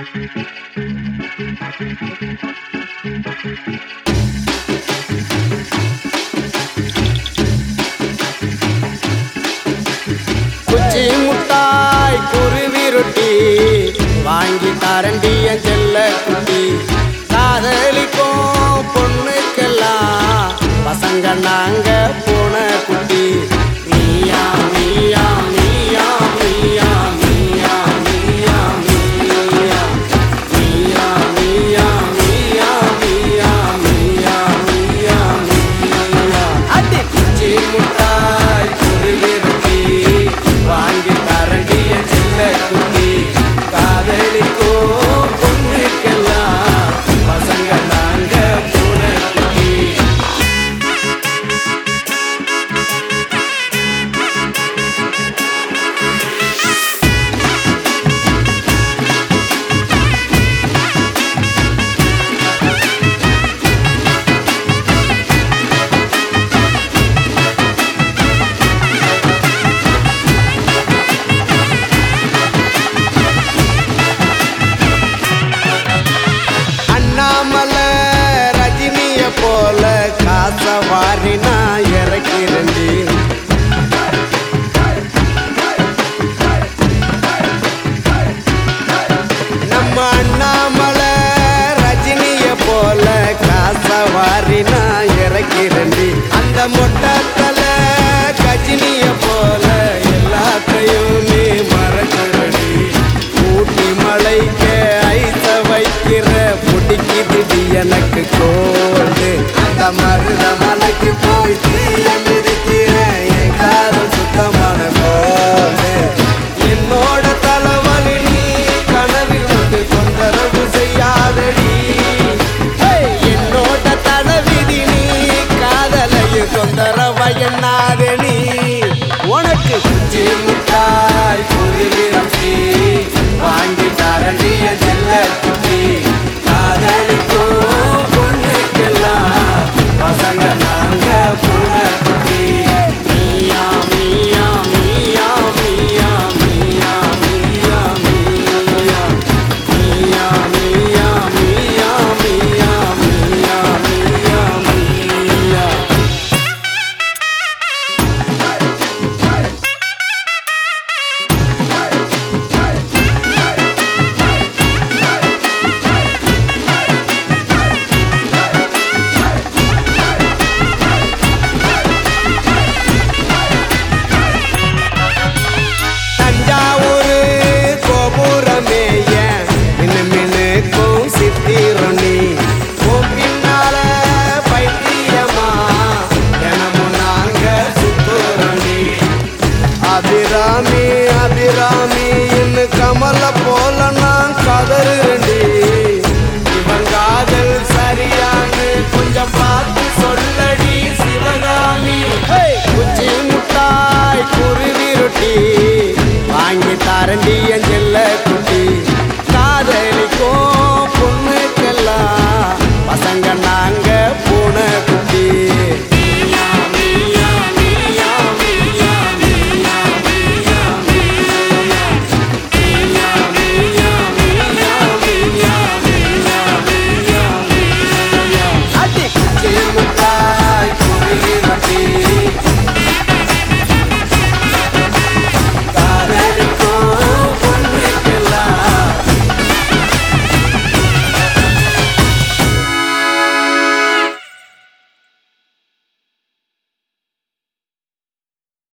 குச்சி முட்டாய் குருவி ரொட்டி வாங்கி தரண்டிய செல்ல குட்டி காதலிக்கும் பொண்ணுக்கெல்லாம் பசங்க நாங்க போன குட்டி நீயா நீயா நீயா நீயா நீயா நீயா நீயா நீயா நீயா நீயா நீயா நீயா நீயா நீயா அடி குச்சி முட்டாய் குருவி ரொட்டி வாங்கி தரண்டிய செல்ல குட்டி காதலிக்கோ பொண்ணுக்கெல்லாம் பசங்க நாங்க போன குட்டி அண்ணாமலை ரஜினிய போல காச வாரி நான் இறக்கிறேன்டி நம்ம அண்ணாமலை ரஜினிய போல காச வாரி நான் இறக்கிறேன்டி அந்த மொட்டத்தல கஜினிய போல எல்லாத்தையும் நீ மறக்கிறடி ஊட்டி மலைக்கு ஐச வைக்கிற பிடிக்குது எனக்கு கோடு அந்த மருத மலைக்கு போய் தீய மிதிக்கிற என் காதல் சுத்தமான கோடு என்னோட தலைவலி நீ கனவில் வந்து தொந்தரவு செய்யாதடி ஹேய், என்னோட தலைவிதி நீ காதலையும் தொந்தரவு எண்ணாதடி உனக்கு குச்சி முட்டாய் குருவி ரொட்டி வாங்கி தரண்டிய செல்ல குட்டி காதலிக்கும் பொண்ணுக்கெல்லாம் பசங்க நாங்க பூன குட்டி மீயா மீயா மீயா மீயா மீயா மீயா மீயா மீயா மீயா மீயா மீயா மீயா மீயா மீயா தஞ்சாவூரு கோபுரமே ஏன் மினு மினுக்கும் சித்திரணி உன் பின்னால பைத்தியமா தினமும் நாங்க சுத்துரணி அபிராமி அபிராமி இன்னு கமல போல நான் கதறுண்டி இவன் காதல் சரியான்னு கொஞ்சம் பார்த்து சொல்லடி சிவகாமி குச்சி முட்டாய் குருவி ரொட்டி வாங்கி தரண்டிய